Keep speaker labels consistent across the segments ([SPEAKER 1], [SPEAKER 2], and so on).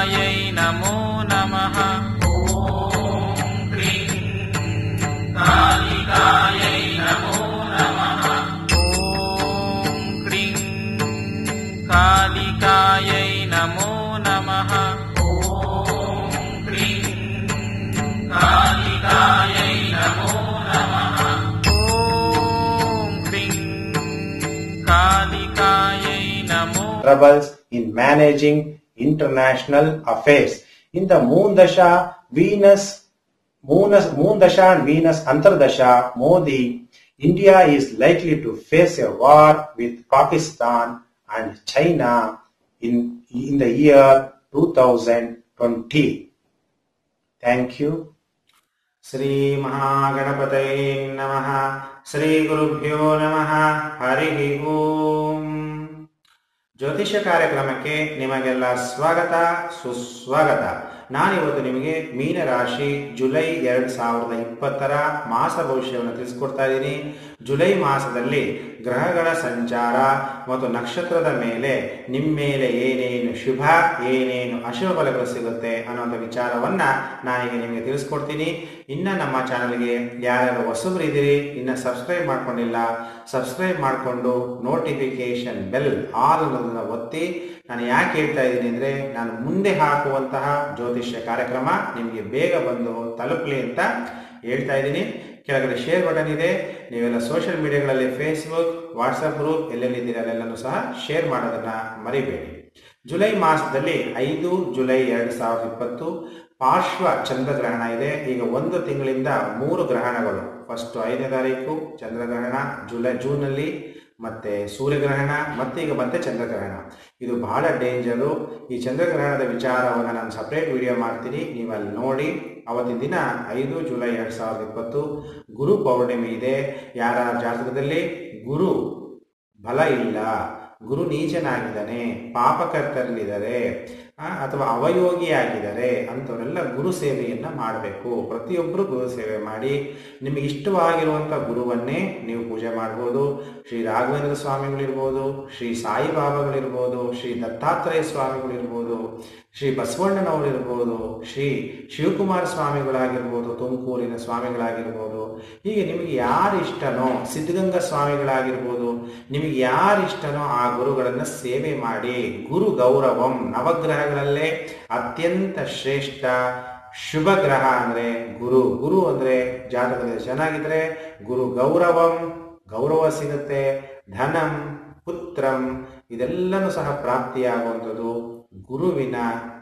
[SPEAKER 1] कालिकायै नमो नमः ॐ क्रीं कालिकायै नमो नमः ॐ क्रीं कालिकायै नमो नमः ॐ क्रीं कालिकायै नमो नमः ॐ क्रीं कालिकायै नमो
[SPEAKER 2] troubles in managing international affairs. In the Moon Dasha, Venus, Moon, Moon Dasha and Venus Antardasha, Modi, India is likely to face a war with Pakistan and China in, in the year 2020. Thank you.
[SPEAKER 3] Shri ಮಹಾಗಣಪತೈ ನಮಃ ಶ್ರೀ ಗುರುಭ್ಯೋ ನಮಃ ಹರಿ ಓಂ ಜ್ಯೋತಿಷ್ಯ ಕಾರ್ಯಕ್ರಮಕ್ಕೆ ನಿಮಗೆಲ್ಲ ಸ್ವಾಗತ ಸುಸ್ವಾಗತ ನಾನಿವತ್ತು ನಿಮಗೆ ಮೀನರಾಶಿ ಜುಲೈ ಎರಡು ಸಾವಿರದ ಇಪ್ಪತ್ತರ ಮಾಸ ಭವಿಷ್ಯವನ್ನು ತಿಳಿಸ್ಕೊಡ್ತಾ ಇದ್ದೀನಿ ಜುಲೈ ಮಾಸದಲ್ಲಿ ಗ್ರಹಗಳ ಸಂಚಾರ ಮತ್ತು ನಕ್ಷತ್ರದ ಮೇಲೆ ನಿಮ್ಮ ಮೇಲೆ ಏನೇನು ಶುಭ ಏನೇನು ಅಶುಭ ಫಲಗಳು ಸಿಗುತ್ತೆ ಅನ್ನೋಂಥ ವಿಚಾರವನ್ನ ನಾನೀಗ ನಿಮಗೆ ತಿಳಿಸ್ಕೊಡ್ತೀನಿ ಇನ್ನ ನಮ್ಮ ಚಾನಲ್ಗೆ ಯಾರ್ಯಾರು ಹೊಸಬ್ರು ಇದ್ದೀರಿ ಇನ್ನ ಸಬ್ಸ್ಕ್ರೈಬ್ ಮಾಡ್ಕೊಂಡಿಲ್ಲ ಸಬ್ಸ್ಕ್ರೈಬ್ ಮಾಡಿಕೊಂಡು ನೋಟಿಫಿಕೇಶನ್ ಬೆಲ್ ಆಲ್ ಅನ್ನೋದನ್ನ ಒತ್ತಿ ನಾನು ಯಾಕೆ ಹೇಳ್ತಾ ಇದ್ದೀನಿ ಅಂದ್ರೆ ನಾನು ಮುಂದೆ ಹಾಕುವಂತಹ ಜ್ಯೋತಿಷ್ಯ ಕಾರ್ಯಕ್ರಮ ನಿಮಗೆ ಬೇಗ ಬಂದು ತಲುಪಲಿ ಅಂತ ಹೇಳ್ತಾ ಇದ್ದೀನಿ ಕೆಳಗಡೆ ಶೇರ್ ಬಟನ್ ಇದೆ ನೀವೆಲ್ಲ ಸೋಷಿಯಲ್ ಮೀಡಿಯಾಗಳಲ್ಲಿ ಫೇಸ್ಬುಕ್ ವಾಟ್ಸಪ್ ಗ್ರೂಪ್ ಎಲ್ಲೆಲ್ಲಿದ್ದೀರ ಅಲ್ಲೆಲ್ಲನೂ ಸಹ ಶೇರ್ ಮಾಡೋದನ್ನ ಮರಿಬೇಡಿ ಜುಲೈ ಮಾಸದಲ್ಲಿ ಐದು ಜುಲೈ ಎರಡು ಸಾವಿರದ ಇಪ್ಪತ್ತು ಪಾರ್ಶ್ವ ಚಂದ್ರಗ್ರಹಣ ಇದೆ ಈಗ ಒಂದು ತಿಂಗಳಿಂದ ಮೂರು ಗ್ರಹಣಗಳು ಫಸ್ಟ್ ಐದನೇ ತಾರೀಕು ಚಂದ್ರಗ್ರಹಣ ಜುಲೈ ಜೂನಲ್ಲಿ ಮತ್ತೆ ಸೂರ್ಯಗ್ರಹಣ ಮತ್ತೆ ಈಗ ಮತ್ತೆ ಚಂದ್ರಗ್ರಹಣ ಇದು ಬಹಳ ಡೇಂಜರು ಈ ಚಂದ್ರಗ್ರಹಣದ ವಿಚಾರವನ್ನು ನಾನು ಸಪ್ರೇಟ್ ವಿಡಿಯೋ ಮಾಡ್ತೀನಿ ನೀವು ಅಲ್ಲಿ ನೋಡಿ ಅವತ್ತಿನ ದಿನ ಐದು ಜುಲೈ ಎರಡು ಸಾವಿರದ ಇಪ್ಪತ್ತು ಗುರು ಪೌರ್ಣಿಮೆ ಇದೆ ಯಾರ ಜಾತಕದಲ್ಲಿ ಗುರು ಬಲ ಇಲ್ಲ ಗುರು ನೀಚನಾಗಿದ್ದಾನೆ ಪಾಪಕರ್ತರಲ್ಲಿದ್ದಾರೆ ಆ, ಅಥವಾ ಅವಯೋಗಿಯಾಗಿದ್ದಾರೆ ಅಂಥವರೆಲ್ಲ ಗುರು ಸೇವೆಯನ್ನ ಮಾಡಬೇಕು ಪ್ರತಿಯೊಬ್ಬರು ಗುರು ಸೇವೆ ಮಾಡಿ ನಿಮಗೆ ಇಷ್ಟವಾಗಿರುವಂಥ ಗುರುವನ್ನೇ ನೀವು ಪೂಜೆ ಮಾಡ್ಬೋದು ಶ್ರೀ ರಾಘವೇಂದ್ರ ಸ್ವಾಮಿಗಳಿರ್ಬೋದು ಶ್ರೀ ಸಾಯಿಬಾಬಾಗಳಿರ್ಬೋದು ಶ್ರೀ ದತ್ತಾತ್ರೇಯ ಸ್ವಾಮಿಗಳಿರ್ಬೋದು ಶ್ರೀ ಬಸವಣ್ಣನವರಿರ್ಬೋದು ಶ್ರೀ ಶಿವಕುಮಾರ ಸ್ವಾಮಿಗಳಾಗಿರ್ಬೋದು ತುಮಕೂರಿನ ಸ್ವಾಮಿಗಳಾಗಿರ್ಬೋದು ಹೀಗೆ ನಿಮಗೆ ಯಾರು ಇಷ್ಟನೋ ಸಿದ್ಧಗಂಗಾ ಸ್ವಾಮಿಗಳಾಗಿರ್ಬೋದು ನಿಮಗೆ ಯಾರು ಇಷ್ಟನೋ ಆ ಗುರುಗಳನ್ನು ಸೇವೆ ಮಾಡಿ ಗುರು ಗೌರವಂ ನವಗ್ರಹಗಳಲ್ಲೇ ಅತ್ಯಂತ ಶ್ರೇಷ್ಠ ಶುಭ ಗ್ರಹ ಅಂದ್ರೆ ಗುರು ಗುರು ಅಂದ್ರೆ ಜಾತಕದಲ್ಲಿ ಚೆನ್ನಾಗಿದ್ರೆ ಗುರು ಗೌರವಂ ಗೌರವ ಸಿಗುತ್ತೆ ಧನಂ ಪುತ್ರಂ ಇದೆಲ್ಲನೂ ಸಹ ಪ್ರಾಪ್ತಿಯಾಗುವಂಥದ್ದು ಗುರುವಿನ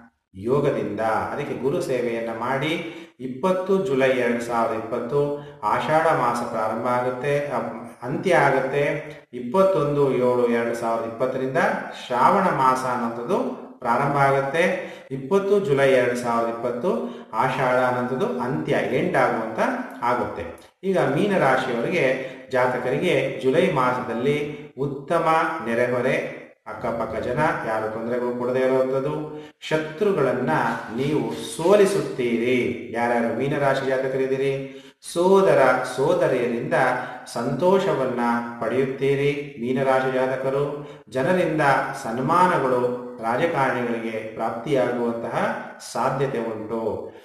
[SPEAKER 3] ಯೋಗದಿಂದ ಅದಕ್ಕೆ ಗುರು ಸೇವೆಯನ್ನ ಮಾಡಿ ಇಪ್ಪತ್ತು ಜುಲೈ ಎರಡು ಸಾವಿರದ ಇಪ್ಪತ್ತು ಆಷಾಢ ಮಾಸ ಪ್ರಾರಂಭ ಆಗುತ್ತೆ ಅಪ್- ಅಂತ್ಯ ಆಗುತ್ತೆ ಇಪ್ಪತ್ತೊಂದು ಏಳು ಎರಡು ಸಾವಿರದ ಇಪ್ಪತ್ತರಿಂದ ಶ್ರಾವಣ ಮಾಸ ಅನ್ನೋಂಥದ್ದು ಪ್ರಾರಂಭ ಆಗುತ್ತೆ ಇಪ್ಪತ್ತು ಜುಲೈ ಎರಡು ಸಾವಿರದ ಇಪ್ಪತ್ತು ಆಷಾಢ ಅನ್ನೋಂಥದ್ದು ಅಂತ್ಯ ಎಂಡ್ ಆಗುವಂತ ಆಗುತ್ತೆ ಈಗ ಮೀನ ರಾಶಿಯವರಿಗೆ ಜಾತಕರಿಗೆ ಜುಲೈ ಮಾಸದಲ್ಲಿ ಉತ್ತಮ ನೆರೆಹೊರೆ ಅಕ್ಕಪಕ್ಕ ಜನ ಯಾರು ತೊಂದರೆಗಳು ಕೊಡದೇ ಇರುವಂಥದ್ದು ಶತ್ರುಗಳನ್ನ ನೀವು ಸೋಲಿಸುತ್ತೀರಿ ಯಾರ್ಯಾರು ಮೀನರಾಶಿ ಜಾತಕರಿದ್ದೀರಿ ಸೋದರ ಸೋದರಿಯರಿಂದ ಸಂತೋಷವನ್ನ ಪಡೆಯುತ್ತೀರಿ ಮೀನರಾಶಿ ಜಾತಕರು ಜನರಿಂದ ಸನ್ಮಾನಗಳು ರಾಜಕಾರಣಿಗಳಿಗೆ ಪ್ರಾಪ್ತಿಯಾಗುವಂತಹ ಸಾಧ್ಯತೆ ಉಂಟು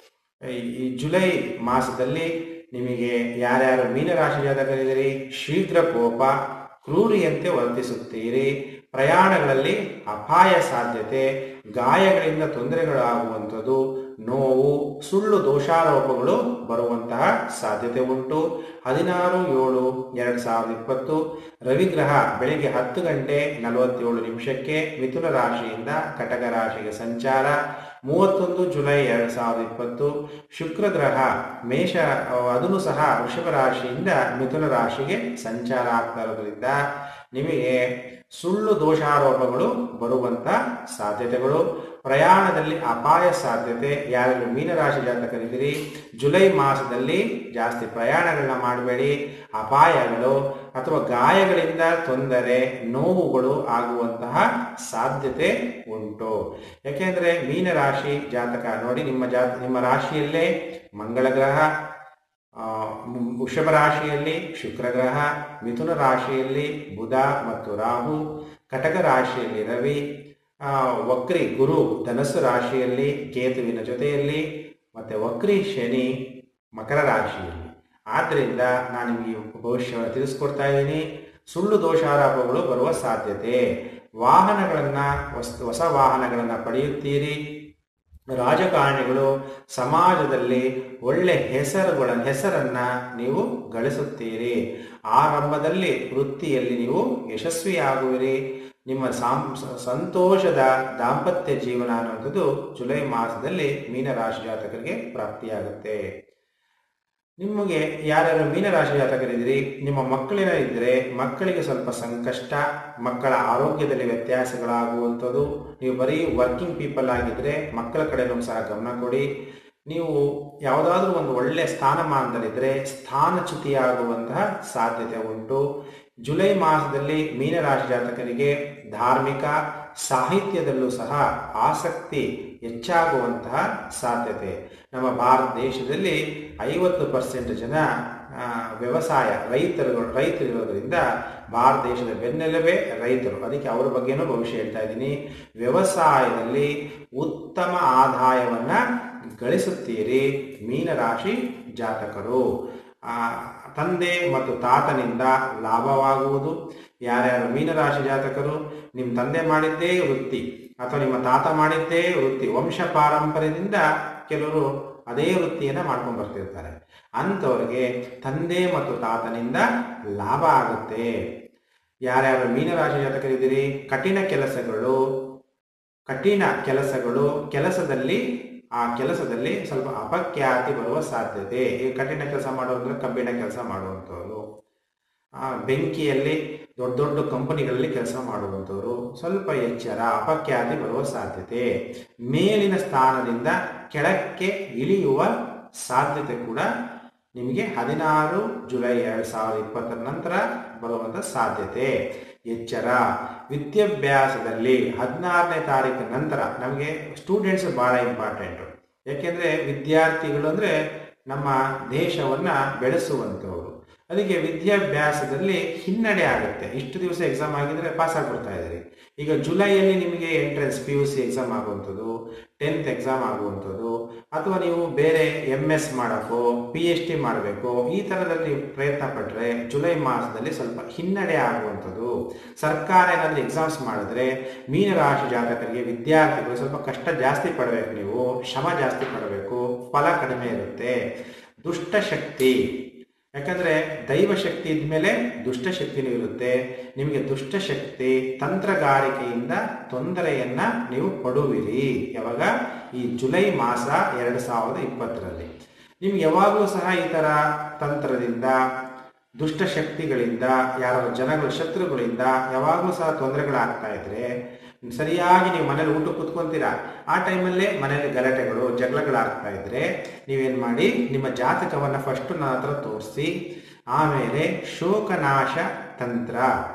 [SPEAKER 3] ಈ- ಈ ಜುಲೈ ಮಾಸದಲ್ಲಿ ನಿಮಗೆ ಯಾರ್ಯಾರು ಮೀನರಾಶಿ ಜಾತಕರಿದ್ದೀರಿ ಶೀಘ್ರ ಕೋಪ ಕ್ರೂರಿಯಂತೆ ವರ್ತಿಸುತ್ತೀರಿ ಪ್ರಯಾಣಗಳಲ್ಲಿ ಅಪಾಯ ಸಾಧ್ಯತೆ ಗಾಯಗಳಿಂದ ತೊಂದರೆಗಳಾಗುವಂಥದ್ದು ನೋವು ಸುಳ್ಳು ದೋಷಾರೋಪಗಳು ಬರುವಂತಹ ಸಾಧ್ಯತೆ ಉಂಟು ಹದಿನಾರು ಏಳು ಎರಡು ಸಾವಿರದ ಇಪ್ಪತ್ತು ರವಿಗ್ರಹ ಬೆಳಿಗ್ಗೆ ಹತ್ತು ಗಂಟೆ ನಲವತ್ತೇಳು ನಿಮಿಷಕ್ಕೆ ಮಿಥುನ ರಾಶಿಯಿಂದ ಕಟಕ ರಾಶಿಗೆ ಸಂಚಾರ ಮೂವತ್ತೊಂದು ಜುಲೈ ಎರಡು ಸಾವಿರದ ಇಪ್ಪತ್ತು ಶುಕ್ರ ಗ್ರಹ ಮೇಷ ಅದನ್ನು ಸಹ ವೃಷಭ ರಾಶಿಯಿಂದ ಮಿಥುನ ರಾಶಿಗೆ ಸಂಚಾರ ಆಗ್ತಾ ಇರೋದ್ರಿಂದ ನಿಮಗೆ ಸುಳ್ಳು ದೋಷಾರೋಪಗಳು ಬರುವಂತ ಸಾಧ್ಯತೆಗಳು ಪ್ರಯಾಣದಲ್ಲಿ ಅಪಾಯ ಸಾಧ್ಯತೆ ಯಾರು ಮೀನರಾಶಿ ಜಾತಕರಿದ್ದೀರಿ ಜುಲೈ ಮಾಸದಲ್ಲಿ ಜಾಸ್ತಿ ಪ್ರಯಾಣಗಳನ್ನ ಮಾಡಬೇಡಿ ಅಪಾಯಗಳು ಅಥವಾ ಗಾಯಗಳಿಂದ ತೊಂದರೆ ನೋವುಗಳು ಆಗುವಂತಹ ಸಾಧ್ಯತೆ ಉಂಟು ಯಾಕೆಂದ್ರೆ ಮೀನರಾಶಿ ಜಾತಕ ನೋಡಿ ನಿಮ್ಮ ಜಾತ ನಿಮ್ಮ ರಾಶಿಯಲ್ಲೇ ಮಂಗಳ ಗ್ರಹ ಆ, ಮ್- ವೃಷಭ ರಾಶಿಯಲ್ಲಿ ಶುಕ್ರ ಗ್ರಹ ಮಿಥುನ ರಾಶಿಯಲ್ಲಿ ಬುಧ ಮತ್ತು ರಾಹು ಕಟಕ ರಾಶಿಯಲ್ಲಿ ರವಿ ಆ, ವಕ್ರಿ ಗುರು ಧನಸ್ಸು ರಾಶಿಯಲ್ಲಿ ಕೇತುವಿನ ಜೊತೆಯಲ್ಲಿ ಮತ್ತೆ ವಕ್ರಿ ಶನಿ ಮಕರ ರಾಶಿಯಲ್ಲಿ ಆದ್ದರಿಂದ ನಾನು ನಿಮಗೆ ಈ ಭವಿಷ್ಯವನ್ನು ತಿಳಿಸ್ಕೊಡ್ತಾ ಇದ್ದೀನಿ ಸುಳ್ಳು ದೋಷಾರೋಪಗಳು ಬರುವ ಸಾಧ್ಯತೆ ವಾಹನಗಳನ್ನ ಹೊಸ ಹೊಸ ವಾಹನಗಳನ್ನ ಪಡೆಯುತ್ತೀರಿ ರಾಜಕಾರಣಿಗಳು ಸಮಾಜದಲ್ಲಿ ಒಳ್ಳೆ ಹೆಸರುಗಳ ಹೆಸರನ್ನ ನೀವು ಗಳಿಸುತ್ತೀರಿ ಆರಂಭದಲ್ಲಿ ವೃತ್ತಿಯಲ್ಲಿ ನೀವು ಯಶಸ್ವಿಯಾಗುವಿರಿ ನಿಮ್ಮ ಸಾಂ ಸ- ಸಂತೋಷದ ದಾಂಪತ್ಯ ಜೀವನ ಅನ್ನುವಂಥದ್ದು ಜುಲೈ ಮಾಸದಲ್ಲಿ ಮೀನರಾಶಿ ಜಾತಕರಿಗೆ ಪ್ರಾಪ್ತಿಯಾಗುತ್ತೆ ನಿಮಗೆ ಯಾರ್ಯಾರು ಮೀನರಾಶಿ ಜಾತಕರಿದ್ದೀರಿ ನಿಮ್ಮ ಮಕ್ಕಳಿನ ಇದ್ದರೆ ಮಕ್ಕಳಿಗೆ ಸ್ವಲ್ಪ ಸಂಕಷ್ಟ ಮಕ್ಕಳ ಆರೋಗ್ಯದಲ್ಲಿ ವ್ಯತ್ಯಾಸಗಳಾಗುವಂಥದ್ದು ನೀವು ಬರೀ ವರ್ಕಿಂಗ್ ಪೀಪಲ್ ಆಗಿದ್ರೆ ಮಕ್ಕಳ ಕಡೆನೂ ಸಹ ಗಮನ ಕೊಡಿ ನೀವು ಯಾವುದಾದ್ರೂ ಒಂದು ಒಳ್ಳೆಯ ಸ್ಥಾನಮಾನದಲ್ಲಿದ್ದರೆ ಸ್ಥಾನಚ್ಯುತಿಯಾಗುವಂತಹ ಸಾಧ್ಯತೆ ಉಂಟು ಜುಲೈ ಮಾಸದಲ್ಲಿ ಮೀನರಾಶಿ ಜಾತಕರಿಗೆ ಧಾರ್ಮಿಕ ಸಾಹಿತ್ಯದಲ್ಲೂ ಸಹ ಆಸಕ್ತಿ ಹೆಚ್ಚಾಗುವಂತಹ ಸಾಧ್ಯತೆ ನಮ್ಮ ಭಾರತ ದೇಶದಲ್ಲಿ ಐವತ್ತು ಪರ್ಸೆಂಟ್ ಜನ ಆ, ವ್ಯವಸಾಯ ರೈತರುಗಳು ರೈತರಿರೋದ್ರಿಂದ ಭಾರತ ದೇಶದ ಬೆನ್ನೆಲುಬೇ ರೈತರು ಅದಕ್ಕೆ ಅವರ ಬಗ್ಗೆನೂ ಭವಿಷ್ಯ ಹೇಳ್ತಾ ಇದ್ದೀನಿ ವ್ಯವಸಾಯದಲ್ಲಿ ಉತ್ತಮ ಆದಾಯವನ್ನ ಗಳಿಸುತ್ತೀರಿ ಮೀನರಾಶಿ ಜಾತಕರು ಆ, ತಂದೆ ಮತ್ತು ತಾತನಿಂದ ಲಾಭವಾಗುವುದು ಯಾರ್ಯಾರು ಮೀನರಾಶಿ ಜಾತಕರು ನಿಮ್ಮ ತಂದೆ ಮಾಡಿದ್ದೇ ವೃತ್ತಿ ಅಥವಾ ನಿಮ್ಮ ತಾತ ಮಾಡಿದ್ದೇ ವೃತ್ತಿ ವಂಶ ಪಾರಂಪರ್ಯದಿಂದ ಕೆಲವರು ಅದೇ ವೃತ್ತಿಯನ್ನ ಮಾಡ್ಕೊಂಡು ಬರ್ತಿರ್ತಾರೆ ಅಂಥವ್ರಿಗೆ ತಂದೆ ಮತ್ತು ತಾತನಿಂದ ಲಾಭ ಆಗುತ್ತೆ ಯಾರ್ಯಾರು ಮೀನರಾಶಿ ಜಾತಕರಿದ್ದೀರಿ ಕಠಿಣ ಕೆಲಸಗಳು ಕಠಿಣ ಕೆಲಸಗಳು ಕೆಲಸದಲ್ಲಿ ಆ ಕೆಲಸದಲ್ಲಿ ಸ್ವಲ್ಪ ಅಪಖ್ಯಾತಿ ಬರುವ ಸಾಧ್ಯತೆ ಈ ಕಠಿಣ ಕೆಲಸ ಮಾಡೋದ್ರೆ ಕಬ್ಬಿಣ ಕೆಲಸ ಮಾಡುವಂಥವ್ರು ಆ, ಬೆಂಕಿಯಲ್ಲಿ ದೊಡ್ಡ ದೊಡ್ಡ ಕಂಪನಿಗಳಲ್ಲಿ ಕೆಲಸ ಮಾಡುವಂಥವ್ರು ಸ್ವಲ್ಪ ಎಚ್ಚರ ಅಪಖ್ಯಾತಿ ಬರುವ ಸಾಧ್ಯತೆ ಮೇಲಿನ ಸ್ಥಾನದಿಂದ ಕೆಳಕ್ಕೆ ಇಳಿಯುವ ಸಾಧ್ಯತೆ ಕೂಡ ನಿಮಗೆ ಹದಿನಾರು ಜುಲೈ ಎರಡ್ ಸಾವಿರದ ಇಪ್ಪತ್ತರ ನಂತರ ಬರುವಂತ ಸಾಧ್ಯತೆ ಎಚ್ಚರ ವಿದ್ಯಾಭ್ಯಾಸದಲ್ಲಿ ಹದಿನಾರನೇ ತಾರೀಕು ನಂತರ ನಮಗೆ ಸ್ಟೂಡೆಂಟ್ಸ್ ಬಹಳ ಇಂಪಾರ್ಟೆಂಟ್ ಯಾಕೆಂದ್ರೆ ವಿದ್ಯಾರ್ಥಿಗಳು ಅಂದ್ರೆ ನಮ್ಮ ದೇಶವನ್ನ ಬೆಳೆಸುವಂಥವ್ರು ಅದಕ್ಕೆ ವಿದ್ಯಾಭ್ಯಾಸದಲ್ಲಿ ಹಿನ್ನಡೆ ಆಗುತ್ತೆ ಇಷ್ಟು ದಿವಸ ಎಕ್ಸಾಮ್ ಆಗಿದ್ರೆ ಪಾಸ್ ಆಗ್ಬಿಡ್ತಾ ಇದ್ರಿ ಈಗ ಜುಲೈಯಲ್ಲಿ ನಿಮಗೆ entrance P U C exam ಆಗುವಂಥದ್ದು ಟೆಂತ್ ಎಕ್ಸಾಮ್ ಆಗುವಂಥದ್ದು ಅಥವಾ ನೀವು ಬೇರೆ ಎಮ್ ಎಸ್ ಮಾಡೋಕ್ಕೋ ಪಿ ಎಚ್ ಡಿ ಮಾಡಬೇಕು ಈ ಥರದಲ್ಲಿ ನೀವು ಪ್ರಯತ್ನ ಪಟ್ಟರೆ ಜುಲೈ ಮಾಸದಲ್ಲಿ ಸ್ವಲ್ಪ ಹಿನ್ನಡೆ ಆಗುವಂಥದ್ದು ಸರ್ಕಾರ ಏನಾದರೂ ಎಕ್ಸಾಮ್ಸ್ ಮಾಡಿದ್ರೆ ಮೀನರಾಶಿ ಜಾತಕರಿಗೆ ವಿದ್ಯಾರ್ಥಿಗಳು ಸ್ವಲ್ಪ ಕಷ್ಟ ಜಾಸ್ತಿ ಪಡಬೇಕು ನೀವು ಶ್ರಮ ಜಾಸ್ತಿ ಪಡಬೇಕು ಫಲ ಕಡಿಮೆ ಇರುತ್ತೆ ದುಷ್ಟಶಕ್ತಿ ಯಾಕಂದ್ರೆ ದೈವ ಶಕ್ತಿ ಇದ್ಮೇಲೆ ದುಷ್ಟಶಕ್ತಿನೂ ಇರುತ್ತೆ ನಿಮಗೆ ದುಷ್ಟಶಕ್ತಿ ತಂತ್ರಗಾರಿಕೆಯಿಂದ ತೊಂದರೆಯನ್ನ ನೀವು ಪಡುವಿರಿ ಯಾವಾಗ ಈ ಜುಲೈ ಮಾಸ ಎರಡು ಸಾವಿರದ ಇಪ್ಪತ್ತರಲ್ಲಿ ನಿಮ್ಗೆ ಯಾವಾಗಲೂ ಸಹ ಈ ತರ ತಂತ್ರದಿಂದ ದುಷ್ಟಶಕ್ತಿಗಳಿಂದ ಯಾರ ಜನಗಳ ಶತ್ರುಗಳಿಂದ ಯಾವಾಗಲೂ ಸಹ ತೊಂದರೆಗಳಾಗ್ತಾ ಇದ್ರೆ ಸರಿಯಾಗಿ ನೀವು ಮನೇಲಿ ಊಟ ಕುತ್ಕೊಂತೀರಾ ಆ ಟೈಮಲ್ಲೇ ಮನೇಲಿ ಗಲಾಟೆಗಳು ಜಗಳಗಳಾಗ್ತಾ ಇದ್ರೆ ನೀವೇನ್ ಮಾಡಿ ನಿಮ್ಮ ಜಾತಕವನ್ನ ಫಸ್ಟ್ ನನ್ನ ಹತ್ರ ತೋರಿಸಿ ಆಮೇಲೆ ಶೋಕನಾಶ ತಂತ್ರ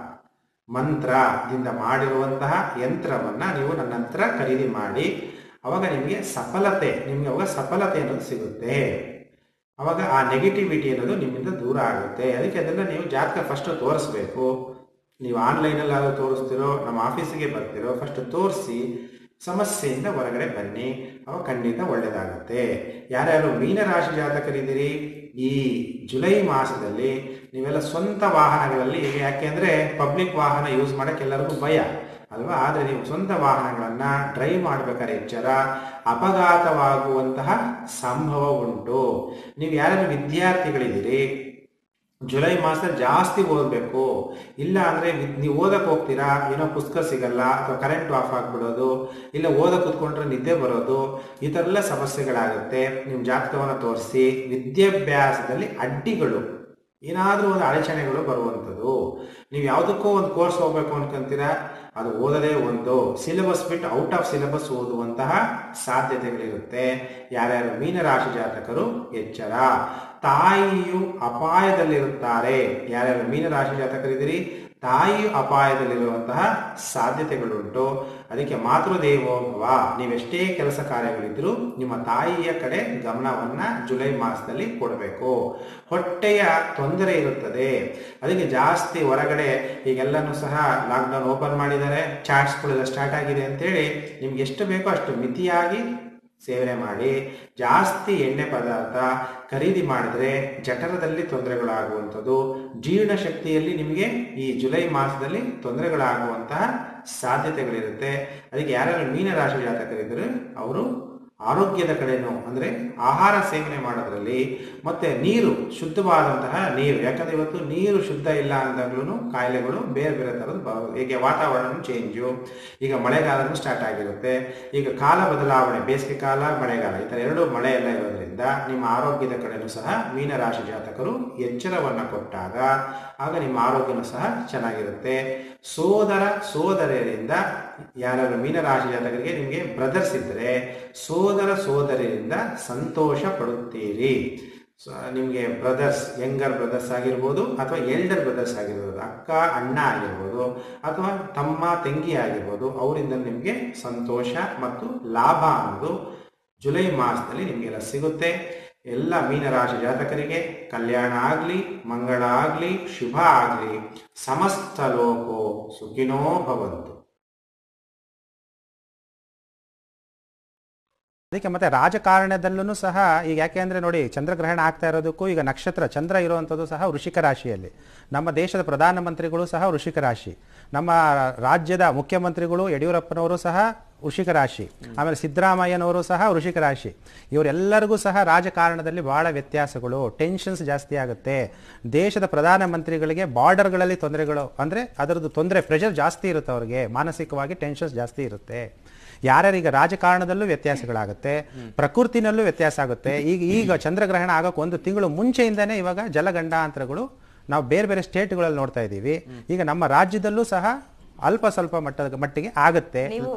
[SPEAKER 3] ಮಂತ್ರದಿಂದ ಮಾಡಿರುವಂತಹ ಯಂತ್ರವನ್ನ ನೀವು ನನ್ನ ಹತ್ರ ಖರೀದಿ ಮಾಡಿ ಅವಾಗ ನಿಮಗೆ ಸಫಲತೆ ನಿಮಗೆ ಅವಾಗ ಸಫಲತೆ ಅನ್ನೋದು ಸಿಗುತ್ತೆ ಅವಾಗ ಆ ನೆಗೆಟಿವಿಟಿ ಅನ್ನೋದು ನಿಮ್ಮಿಂದ ದೂರ ಆಗುತ್ತೆ ಅದಕ್ಕೆ ಅದನ್ನ ನೀವು ಜಾತಕ ಫಸ್ಟ್ ತೋರಿಸ್ಬೇಕು ನೀವು ಆನ್ಲೈನಲ್ಲಿ ಆದರೂ ತೋರಿಸ್ತಿರೋ ನಮ್ಮ ಆಫೀಸಿಗೆ ಬರ್ತಿರೋ ಫಸ್ಟ್ ತೋರಿಸಿ ಸಮಸ್ಯೆಯಿಂದ ಹೊರಗಡೆ ಬನ್ನಿ ಅವಾಗ ಖಂಡಿತ ಒಳ್ಳೇದಾಗುತ್ತೆ ಯಾರ್ಯಾರು ಮೀನರಾಶಿ ಜಾತಕರಿದ್ದೀರಿ ಈ ಜುಲೈ ಮಾಸದಲ್ಲಿ ನೀವೆಲ್ಲ ಸ್ವಂತ ವಾಹನಗಳಲ್ಲಿ ಯಾಕೆಂದ್ರೆ ಪಬ್ಲಿಕ್ ವಾಹನ ಯೂಸ್ ಮಾಡಕ್ಕೆ ಎಲ್ಲರಿಗೂ ಭಯ ಅಲ್ವಾ ಆದರೆ ನೀವು ಸ್ವಂತ ವಾಹನಗಳನ್ನ ಡ್ರೈವ್ ಮಾಡ್ಬೇಕಾದ್ರೆ ಎಚ್ಚರ ಅಪಘಾತವಾಗುವಂತಹ ಸಂಭವ ಉಂಟು ನೀವು ಯಾರ್ಯಾರು ವಿದ್ಯಾರ್ಥಿಗಳಿದ್ದೀರಿ ಜುಲೈ ಮಾಸ ಜಾಸ್ತಿ ಓದಬೇಕು ಇಲ್ಲ ಅಂದ್ರೆ ವಿ- ನೀವು ಓದಕ್ ಹೋಗ್ತೀರಾ ಏನೋ ಪುಸ್ತಕ ಸಿಗಲ್ಲ ಅಥವಾ ಕರೆಂಟ್ ಆಫ್ ಆಗ್ಬಿಡೋದು ಇಲ್ಲ ಓದಕ್ ಕುತ್ಕೊಂಡ್ರೆ ನಿದ್ದೆ ಬರೋದು ಈ ಥರ ಎಲ್ಲ ಸಮಸ್ಯೆಗಳಾಗುತ್ತೆ ನಿಮ್ಮ ಜಾತಕವನ್ನು ತೋರಿಸಿ ವಿದ್ಯಾಭ್ಯಾಸದಲ್ಲಿ ಅಡ್ಡಿಗಳು ಏನಾದರೂ ಒಂದು ಅಡಚಣೆಗಳು ಬರುವಂಥದ್ದು ನೀವು ಯಾವುದಕ್ಕೋ ಒಂದು ಕೋರ್ಸ್ ಹೋಗ್ಬೇಕು ಅನ್ಕೊಂತೀರಾ ಅದು ಓದದೇ ಒಂದು ಸಿಲೆಬಸ್ ಬಿಟ್ಟು ಔಟ್ ಆಫ್ ಸಿಲೆಬಸ್ ಓದುವಂತಹ ಸಾಧ್ಯತೆಗಳಿರುತ್ತೆ ಯಾರ್ಯಾರು ಮೀನರಾಶಿ ಜಾತಕರು ಎಚ್ಚರ ತಾಯಿಯು ಅಪಾಯದಲ್ಲಿರುತ್ತಾರೆ ಯಾರ್ಯಾರು ಮೀನರಾಶಿ ಜಾತಕರಿದ್ದೀರಿ ತಾಯಿ ಅಪಾಯದಲ್ಲಿರುವಂತಹ ಸಾಧ್ಯತೆಗಳುಂಟು ಅದಕ್ಕೆ ಮಾತೃದೇವೋಭವ ನೀವೆಷ್ಟೇ ಕೆಲಸ ಕಾರ್ಯಗಳಿದ್ರೂ ನಿಮ್ಮ ತಾಯಿಯ ಕಡೆ ಗಮನವನ್ನ ಜುಲೈ ಮಾಸದಲ್ಲಿ ಕೊಡಬೇಕು ಹೊಟ್ಟೆಯ ತೊಂದರೆ ಇರುತ್ತದೆ ಅದಕ್ಕೆ ಜಾಸ್ತಿ ಹೊರಗಡೆ ಈಗೆಲ್ಲನೂ ಸಹ ಲಾಕ್ಡೌನ್ ಓಪನ್ ಮಾಡಿದ್ದಾರೆ ಚಾಟ್ಸ್ಗಳೆಲ್ಲ ಸ್ಟಾರ್ಟ್ ಆಗಿದೆ ಅಂತೇಳಿ ನಿಮ್ಗೆ ಎಷ್ಟು ಬೇಕೋ ಅಷ್ಟು ಮಿತಿಯಾಗಿ ಸೇವನೆ ಮಾಡಿ ಜಾಸ್ತಿ ಎಣ್ಣೆ ಪದಾರ್ಥ ಖರೀದಿ ಮಾಡಿದ್ರೆ ಜಠರದಲ್ಲಿ ತೊಂದರೆಗಳಾಗುವಂಥದ್ದು ಜೀರ್ಣಶಕ್ತಿಯಲ್ಲಿ ನಿಮಗೆ ಈ ಜುಲೈ ಮಾಸದಲ್ಲಿ ತೊಂದರೆಗಳಾಗುವಂತಹ ಸಾಧ್ಯತೆಗಳಿರುತ್ತೆ ಅದಕ್ಕೆ ಯಾರ್ಯಾರು ಮೀನರಾಶಿ ಜಾತಕರಿದ್ದರೆ ಅವರು ಆರೋಗ್ಯದ ಕಡೆನೂ ಅಂದರೆ ಆಹಾರ ಸೇವನೆ ಮಾಡೋದ್ರಲ್ಲಿ ಮತ್ತೆ ನೀರು ಶುದ್ಧವಾದಂತಹ ನೀರು ಯಾಕಂದ್ರೆ ಇವತ್ತು ನೀರು ಶುದ್ಧ ಇಲ್ಲ ಅಂದಾಗ್ಲೂ ಕಾಯಿಲೆಗಳು ಬೇರೆ ಬೇರೆ ಥರದ್ದು ಬರೋದು ಹೇಗೆ ವಾತಾವರಣ ಚೇಂಜು ಈಗ ಮಳೆಗಾಲನೂ ಸ್ಟಾರ್ಟ್ ಆಗಿರುತ್ತೆ ಈಗ ಕಾಲ ಬದಲಾವಣೆ ಬೇಸಿಗೆ ಕಾಲ ಮಳೆಗಾಲ ಈ ಥರ ಎರಡು ಮಳೆ ಎಲ್ಲ ಇರೋದ್ರಿಂದ ನಿಮ್ಮ ಆರೋಗ್ಯದ ಕಡೆನೂ ಸಹ ಮೀನರಾಶಿ ಜಾತಕರು ಎಚ್ಚರವನ್ನು ಕೊಟ್ಟಾಗ ಆಗ ನಿಮ್ಮ ಆರೋಗ್ಯನೂ ಸಹ ಚೆನ್ನಾಗಿರುತ್ತೆ ಸೋದರ ಸೋದರಿಯರಿಂದ ಯಾರು ಮೀನರಾಶಿ ಜಾತಕರಿಗೆ ನಿಮಗೆ ಬ್ರದರ್ಸ್ ಇದ್ದರೆ ಸೋದರ ಸೋದರಿಯರಿಂದ ಸಂತೋಷ ಪಡುತ್ತೀರಿ ಸೊ ನಿಮಗೆ ಬ್ರದರ್ಸ್ ಯಂಗರ್ ಬ್ರದರ್ಸ್ ಆಗಿರ್ಬೋದು ಅಥವಾ ಎಲ್ಡರ್ ಬ್ರದರ್ಸ್ ಆಗಿರ್ಬೋದು ಅಕ್ಕ ಅಣ್ಣ ಆಗಿರ್ಬೋದು ಅಥವಾ ತಮ್ಮ ತಂಗಿ ಆಗಿರ್ಬೋದು ಅವರಿಂದ ನಿಮಗೆ ಸಂತೋಷ ಮತ್ತು ಲಾಭ ಅನ್ನೋದು ಜುಲೈ ಮಾಸದಲ್ಲಿ ನಿಮಗೆಲ್ಲ ಸಿಗುತ್ತೆ ಎಲ್ಲ ಮೀನರಾಶಿ ಜಾತಕರಿಗೆ ಕಲ್ಯಾಣ ಆಗಲಿ ಮಂಗಳ ಆಗಲಿ ಶುಭ ಆಗಲಿ ಸಮಸ್ತ ಲೋಕೋ ಸುಖಿನೋ ಭವಂತು
[SPEAKER 4] ಅದಕ್ಕೆ ಮತ್ತೆ ರಾಜಕಾರಣದಲ್ಲೂ ಸಹ ಈಗ ಯಾಕೆ ಅಂದರೆ ನೋಡಿ ಚಂದ್ರಗ್ರಹಣ ಆಗ್ತಾ ಇರೋದಕ್ಕೂ ಈಗ ನಕ್ಷತ್ರ ಚಂದ್ರ ಇರುವಂಥದ್ದು ಸಹ ವೃಷಿಕ ರಾಶಿಯಲ್ಲಿ ನಮ್ಮ ದೇಶದ ಪ್ರಧಾನಮಂತ್ರಿಗಳು ಸಹ ವೃಷಿಕ ರಾಶಿ ನಮ್ಮ ರಾಜ್ಯದ ಮುಖ್ಯಮಂತ್ರಿಗಳು ಯಡಿಯೂರಪ್ಪನವರು ಸಹ ವೃಷಿಕ ರಾಶಿ ಆಮೇಲೆ ಸಿದ್ದರಾಮಯ್ಯನವರು ಸಹ ವೃಷಿಕ ರಾಶಿ ಇವರೆಲ್ಲರಿಗೂ ಸಹ ರಾಜಕಾರಣದಲ್ಲಿ ಬಹಳ ವ್ಯತ್ಯಾಸಗಳು ಟೆನ್ಷನ್ಸ್ ಜಾಸ್ತಿ ಆಗುತ್ತೆ ದೇಶದ ಪ್ರಧಾನಮಂತ್ರಿಗಳಿಗೆ ಬಾರ್ಡರ್ಗಳಲ್ಲಿ ತೊಂದರೆಗಳು ಅಂದರೆ ಅದರದ್ದು ತೊಂದರೆ ಪ್ರೆಷರ್ ಜಾಸ್ತಿ ಇರುತ್ತೆ ಅವ್ರಿಗೆ ಮಾನಸಿಕವಾಗಿ ಟೆನ್ಷನ್ಸ್ ಜಾಸ್ತಿ ಇರುತ್ತೆ ಯಾರ್ಯಾರೀಗ ರಾಜಕಾರಣದಲ್ಲೂ ವ್ಯತ್ಯಾಸಗಳಾಗುತ್ತೆ ಪ್ರಕೃತಿನಲ್ಲೂ ವ್ಯತ್ಯಾಸ ಆಗುತ್ತೆ ಈಗ ಈಗ ಚಂದ್ರಗ್ರಹಣ ಆಗೋಕೆ ಒಂದು ತಿಂಗಳು ಮುಂಚೆಯಿಂದನೇ ಇವಾಗ ಜಲಗಂಡಾಂತರಗಳು ನಾವು ಬೇರೆ ಬೇರೆ ಸ್ಟೇಟ್ಗಳಲ್ಲಿ ನೋಡ್ತಾ ಇದ್ದೀವಿ ಈಗ ನಮ್ಮ ರಾಜ್ಯದಲ್ಲೂ ಸಹ ಅಲ್ಪ ಸ್ವಲ್ಪ ಮಟ್ಟದ ಮಟ್ಟಿಗೆ ಆಗುತ್ತೆ